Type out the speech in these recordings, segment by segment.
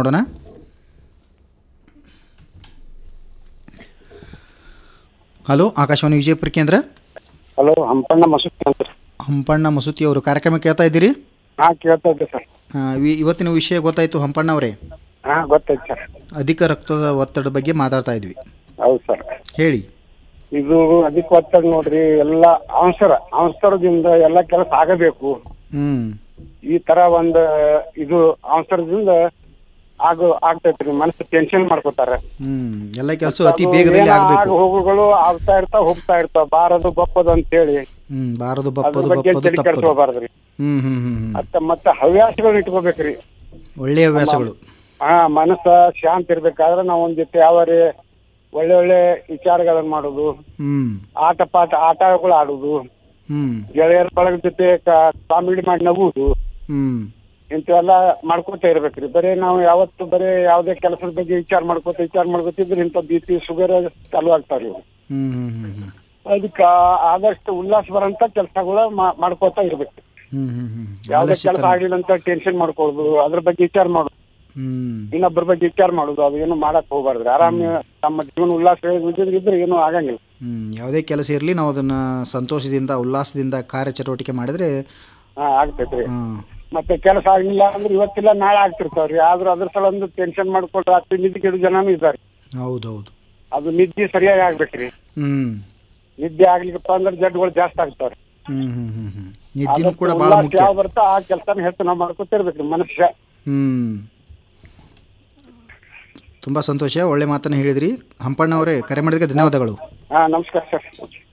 ನೋಡೋಣ ಹಲೋ ಆಕಾಶವಾಣಿ ವಿಜಯಪುರ ಕೇಂದ್ರ ಹಲೋ ಹಂಪಣ್ಣ ಮಸೂತಿ ಅಂತ ಹಂಪಣ್ಣ ಮಸೂತಿ ಅವರು ಕಾರ್ಯಕ್ರಮ ಕೇಳ್ತಾ ಇದ್ದೀರಿ ಹಾ ಕೇಳ್ತಾ ಇದ್ದೆ ಸರ್ ಆ, ವಿ- ಇವತ್ತಿನ ವಿಷಯ ಗೊತ್ತಾಯಿತು ಹಂಪಣ್ಣ ಅವರೇ ಹಾ ಗೊತ್ತಾಯ್ತು ಸರ್ ಅಧಿಕ ರಕ್ತದ ಒತ್ತಡದ ಬಗ್ಗೆ ಮಾತಾಡ್ತಾ ಇದ್ವಿ ಹೌದು ಸರ್ ಹೇಳಿ ಇದು ಅದಕ್ಕೆ ಒತ್ತಡ ನೋಡ್ರಿ ಎಲ್ಲ ಅವಸರ ಅವಸರದಿಂದ ಎಲ್ಲ ಕೆಲಸ ಆಗಬೇಕು ಹ್ಞೂ ಈ ತರ ಒಂದ್ ಇದು ಅವಸರದಿಂದ ಆಗೋ ಆಗ್ತೈತ್ರಿ ಮನಸ್ಸು ಟೆನ್ಷನ್ ಮಾಡ್ಕೋತಾರ ಹ್ಞೂ ಎಲ್ಲ ಕೆಲಸ ಅತಿ ಬೇಗದಲ್ಲಿ ಏನೋ ಆಗಬೇಕು ಆಗ ಹೋಗುಗಳು ಆಗ್ತಾ ಇರ್ತಾವ ಹೋಗ್ತಾ ಇರ್ತಾವ ಬಾರದು ಬಪ್ಪದು ಅಂತ ಹೇಳಿ ಹ್ಞೂ ಬಾರದು ಅದ್ರ ಬಪ್ಪದು ಬಗ್ಗೆ ಬಪ್ಪದು ತಲೆ ತಪ್ಪದು ಕೆಡ್ಸ್ಕೋಬಾರ್ದ್ರಿ ಹ್ಞೂ ಹ್ಞೂ ಹ್ಞೂ ಹ್ಞೂ ಮತ್ತ ಮತ್ತೆ ಹವ್ಯಾಸಗಳನ್ನ ಇಟ್ಕೋಬೇಕ್ರಿ ಒಳ್ಳೆಯ ಹವ್ಯಾಸಗಳು ಹಾ ಮನಸ್ಸ ಶಾಂತ ಇರ್ಬೇಕಾದ್ರೆ ನಾವು ಒಂದ್ ಜೊತೆ ಯಾವಾರಿ ಒಳ್ಳೆ ಒಳ್ಳೆ ವಿಚಾರಗಳನ್ನ ಮಾಡೋದು ಹ್ಞೂ ಆಟ ಪಾಠ ಆಟಗಳು ಆಡುದು ಹ್ಞೂ ಗೆಳೆಯರ ಬಳಗ ಜೊತೆ ಕಾಮಿಡಿ ಮಾಡಿ ನಗುವುದು ಹ್ಞೂ ಇಂಥವೆಲ್ಲ ಮಾಡ್ಕೊತಾ ಇರ್ಬೇಕ್ರಿ ಬರೀ ನಾವು ಯಾವತ್ತು ಬರೀ ಯಾವ್ದೇ ಕೆಲಸದ ಬಗ್ಗೆ ವಿಚಾರ ಮಾಡ್ಕೊತ ವಿಚಾರ ಮಾಡ್ಕೊತಿದ್ರೆ ಇಂಥ ಬಿ ಪಿ ಶುಗರ್ ಚಾಲು ಆಗ್ತಾವ್ರಿ ಇವು. ಹ್ಞೂ ಹ್ಞೂ ಹ್ಞೂ ಹ್ಞೂ ಅದಕ್ಕ ಆದಷ್ಟು ಉಲ್ಲಾಸ ಬರಂತ ಕೆಲಸಗಳ ಮಾಡ್ಕೋತಾ ಇರ್ಬೇಕು ಹ್ಞೂ ಹ್ಞೂ ಹ್ಞೂ ಯಾವ್ದೇ ಆಲಸ್ಯ ಕೆಲಸ ತರ- ಆಗ್ಲಿಲ್ಲ ಅಂತ ಟೆನ್ಷನ್ ಮಾಡ್ಕೊಳ್ಳೋದು ಅದ್ರ ಬಗ್ಗೆ ವಿಚಾರ ಮಾಡೋದು ಹ್ಮ್ ಇನ್ನೊಬ್ಬರ ಬಗ್ಗೆ ವಿಚಾರ ಮಾಡೋದು ಅದು ಏನು ಮಾಡಕ್ ಹೋಗ್ಬಾರ್ದ್ರಿ ಆರಾಮ ತಮ್ಮ ಜೀವನ ಉಲ್ಲಾಸ ಇದ್ರೆ ಏನು ಆಗಂಗಿಲ್ಲ ಹ್ಮ್ ಯಾವುದೇ ಕೆಲಸ ಇರಲಿ ನಾವು ಅದನ್ನು ಸಂತೋಷದಿಂದ ಉಲ್ಲಾಸದಿಂದ ಕಾರ್ಯಚಟುವಟಿಕೆ ಮಾಡಿದರೆ ಹಾ ಆಗ್ತೈತ್ರಿ ಮತ್ತೆ ಕೆಲಸ ಆಗ್ಲಿಲ್ಲ ಅಂದ್ರೆ ಇವತ್ತಿಲ್ಲ ನಾಳೆ ಆಗ್ತಿರ್ತಾವ್ರಿ ಆದ್ರೂ ಅದ್ರ ಸಲ ಒಂದು ಟೆನ್ಷನ್ ಮಾಡ್ಕೊಂಡು ರಾತ್ರಿ ನಿದ್ದೆ ಕೆಡು ಜನನೂ ಇದ್ದಾರೆ ಹೌದೌದು ಅದು ನಿದ್ದೆ ಸರಿಯಾಗಿ ಆಗ್ಬೇಕ್ರಿ ಹ್ಮ್ ನಿದ್ದೆ ಆಗ್ಲಿಕ್ಕಪ್ಪ ಅಂದ್ರೆ ಜಡ್ಗಳು ಜಾಸ್ತಿ ಆಗ್ತಾವ್ರಿ ಹ್ಮ್ ಹ್ಮ್ ಹ್ಮ್ ಹ್ಮ್ ನಿದ್ದಿನೂ ಆದಷ್ಟು ಕೂಡ ಭಾಳ ಉಲ್ಲಾಸ ಮುಖ್ಯ ಯಾವ ಬರ್ತಾ ಆ ಕೆಲಸನ ಹೆಚ್ಚು ನಾವು ಮಾಡ್ಕೊತಿರ್ಬೇಕ್ರಿ ಮನುಷ್ಯ ಹ್ಮ್ ತುಂಬ ಸಂತೋಷ ಒಳ್ಳೆ ಮಾತನ್ನು ಹೇಳಿದ್ರಿ ಹಂಪಣ್ಣ ಅವರೇ ಕರೆ ಮಾಡಿದ್ದಕ್ಕೆ ಧನ್ಯವಾದಗಳು ಹಾ ನಮಸ್ಕಾರ ಸರ್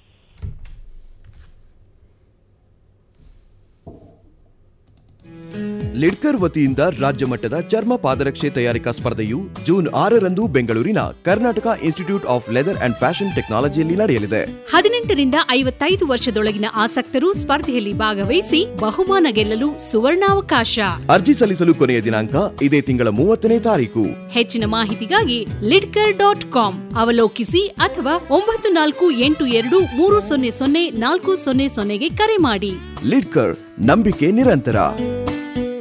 ಲಿಡ್ಕರ್ ವತಿಯಿಂದ ರಾಜ್ಯ ಮಟ್ಟದ ಚರ್ಮ ಪಾದರಕ್ಷೆ ತಯಾರಿಕಾ ಸ್ಪರ್ಧೆಯು ಜೂನ್ ಆರರಂದು ಬೆಂಗಳೂರಿನ Karnataka institute of leather and fashion ಟೆಕ್ನಾಲಜಿಯಲ್ಲಿ ನಡೆಯಲಿದೆ ಹದಿನೆಂಟರಿಂದ ಐವತ್ತೈದು ವರ್ಷದೊಳಗಿನ ಆಸಕ್ತರು ಸ್ಪರ್ಧೆಯಲ್ಲಿ ಭಾಗವಹಿಸಿ ಬಹುಮಾನ ಗೆಲ್ಲಲು ಸುವರ್ಣಾವಕಾಶ ಅರ್ಜಿ ಸಲ್ಲಿಸಲು ಕೊನೆಯ ದಿನಾಂಕ ಇದೇ ತಿಂಗಳ ಮೂವತ್ತನೇ ತಾರೀಕು ಹೆಚ್ಚಿನ ಮಾಹಿತಿಗಾಗಿ ಲಿಡ್ಕರ್ ಡಾಟ್ ಕಾಮ್ ಅವಲೋಕಿಸಿ ಅಥವಾ ಒಂಬತ್ತು ನಾಲ್ಕು ಎಂಟು ಎರಡು ಮೂರು ಸೊನ್ನೆ ಸೊನ್ನೆ ನಾಲ್ಕು ಸೊನ್ನೆ ಸೊನ್ನೆಗೆ ಕರೆ ಮಾಡಿ ಲಿಡ್ಕರ್ ನಂಬಿಕೆ ನಿರಂತರ